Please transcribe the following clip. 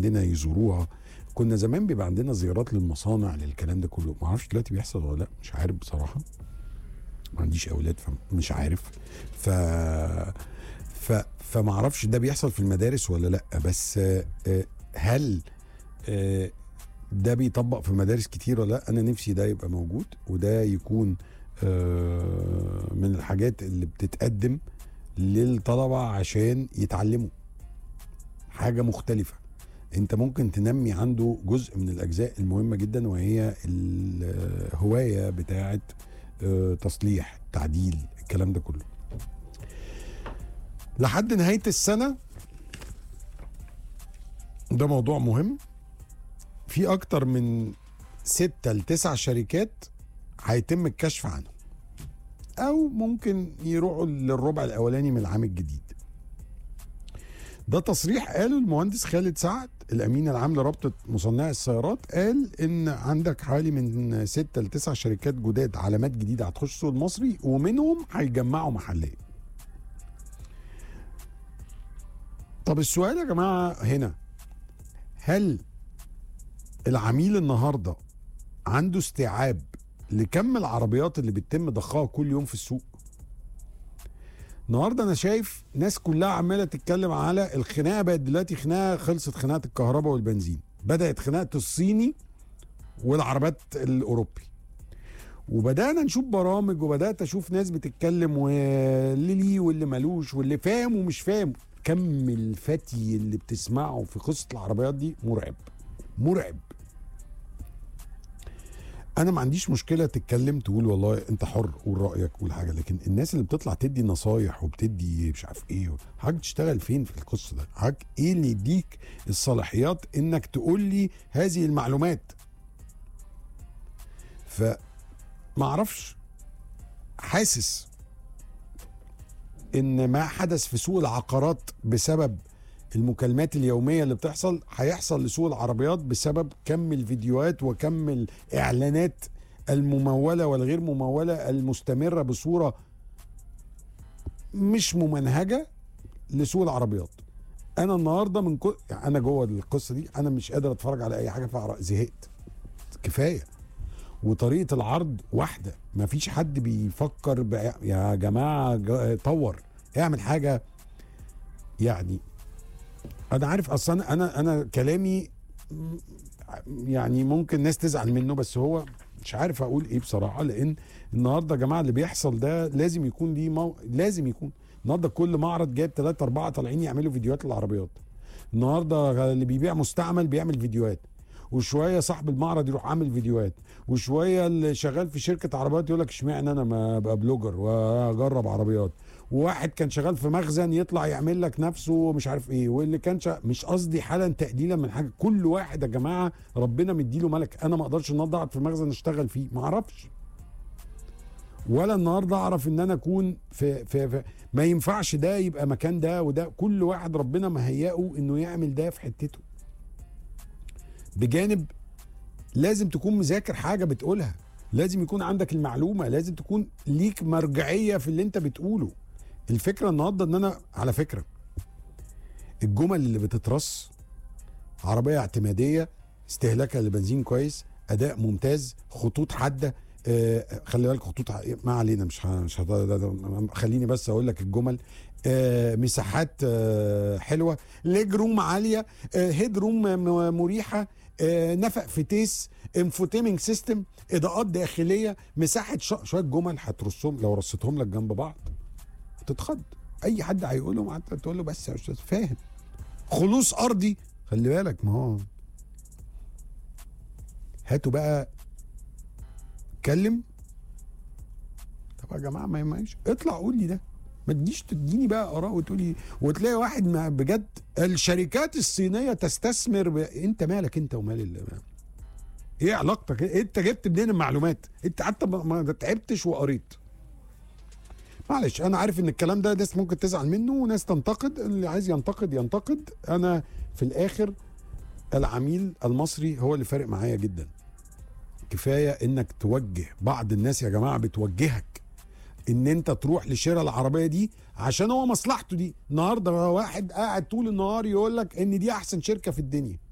عندنا يزوروها كنا زمان بيبقى عندنا زيارات للمصانع للكلام ده كله ما اعرفش دلوقتي بيحصل ولا لا مش عارف بصراحه ما عنديش اولاد فمش عارف ف ف فما اعرفش ده بيحصل في المدارس ولا لا بس آه، آه، هل آه، ده بيطبق في مدارس كتير ولا لا انا نفسي ده يبقى موجود وده يكون آه، من الحاجات اللي بتتقدم للطلبه عشان يتعلموا حاجه مختلفه انت ممكن تنمي عنده جزء من الاجزاء المهمه جدا وهي الهوايه بتاعه آه، تصليح تعديل الكلام ده كله لحد نهايه السنه ده موضوع مهم في اكتر من ستة لتسع شركات هيتم الكشف عنهم او ممكن يروحوا للربع الاولاني من العام الجديد ده تصريح قاله المهندس خالد سعد الامين العام لرابطه مصنعي السيارات قال ان عندك حوالي من ستة لتسع شركات جداد علامات جديده هتخش السوق المصري ومنهم هيجمعوا محليا طب السؤال يا جماعه هنا هل العميل النهارده عنده استيعاب لكم العربيات اللي بيتم ضخها كل يوم في السوق النهارده انا شايف ناس كلها عماله تتكلم على الخناقه بقت دلوقتي خناقه خلصت خناقه الكهرباء والبنزين بدات خناقه الصيني والعربيات الاوروبي وبدانا نشوف برامج وبدات اشوف ناس بتتكلم واللي ليه واللي ملوش واللي فاهم ومش فاهم كم الفتي اللي بتسمعه في قصه العربيات دي مرعب مرعب انا ما عنديش مشكله تتكلم تقول والله انت حر قول رايك قول حاجه لكن الناس اللي بتطلع تدي نصايح وبتدي مش عارف ايه حضرتك تشتغل فين في القصه ده حضرتك ايه اللي يديك الصلاحيات انك تقول لي هذه المعلومات ف ما اعرفش حاسس ان ما حدث في سوق العقارات بسبب المكالمات اليومية اللي بتحصل هيحصل لسوق العربيات بسبب كم الفيديوهات وكم الإعلانات الممولة والغير ممولة المستمرة بصورة مش ممنهجة لسوق العربيات أنا النهاردة من كل يعني أنا جوه القصة دي أنا مش قادر أتفرج على أي حاجة فيها زهقت كفاية وطريقة العرض واحدة مفيش حد بيفكر ب... يا جماعة ج- طور اعمل حاجة يعني انا عارف اصلا انا انا كلامي م- يعني ممكن ناس تزعل منه بس هو مش عارف اقول ايه بصراحه لان النهارده يا جماعه اللي بيحصل ده لازم يكون ليه مو... لازم يكون النهارده كل معرض جايب ثلاثة أربعة طالعين يعملوا فيديوهات للعربيات النهارده اللي بيبيع مستعمل بيعمل فيديوهات وشويه صاحب المعرض يروح عامل فيديوهات وشويه اللي شغال في شركه عربيات يقول لك اشمعنى انا ما ابقى بلوجر واجرب عربيات وواحد كان شغال في مخزن يطلع يعمل لك نفسه مش عارف ايه واللي كان شا... مش قصدي حالا تقليلا من حاجه كل واحد يا جماعه ربنا مديله ملك انا ما اقدرش النهارده اقعد في مخزن اشتغل فيه ما اعرفش ولا النهارده اعرف ان انا اكون في, في, في ما ينفعش ده يبقى مكان ده وده كل واحد ربنا مهيئه انه يعمل ده في حتته بجانب لازم تكون مذاكر حاجه بتقولها لازم يكون عندك المعلومه لازم تكون ليك مرجعيه في اللي انت بتقوله الفكره النهارده ان انا على فكره الجمل اللي بتترص عربيه اعتماديه استهلاكها للبنزين كويس اداء ممتاز خطوط حاده آه خلي بالك خطوط ح- ما علينا مش ه- مش ه- ده- ده- خليني بس اقول لك الجمل آه مساحات آه حلوه ليج روم عاليه آه هيد روم م- مريحه آه نفق فتيس انفوتيمنج سيستم اضاءات داخليه مساحه ش... شويه جمل هترصهم لو رصيتهم لك جنب بعض هتتخض اي حد هيقولهم حتى تقول له بس يا استاذ فاهم خلوص ارضي خلي بالك ما هو هاتوا بقى اتكلم طب يا جماعه ما يماش اطلع قول لي ده ما تجيش تديني بقى اراء وتقولي وتلاقي واحد ما بجد الشركات الصينيه تستثمر ب... انت مالك انت ومال ال... ايه علاقتك انت جبت منين المعلومات انت حتى ما- ما تعبتش وقريت معلش انا عارف ان الكلام ده ناس ممكن تزعل منه وناس تنتقد اللي عايز ينتقد ينتقد انا في الاخر العميل المصري هو اللي فارق معايا جدا كفايه انك توجه بعض الناس يا جماعه بتوجهك ان انت تروح لشراء العربيه دي عشان هو مصلحته دي النهارده واحد قاعد طول النهار يقول لك ان دي احسن شركه في الدنيا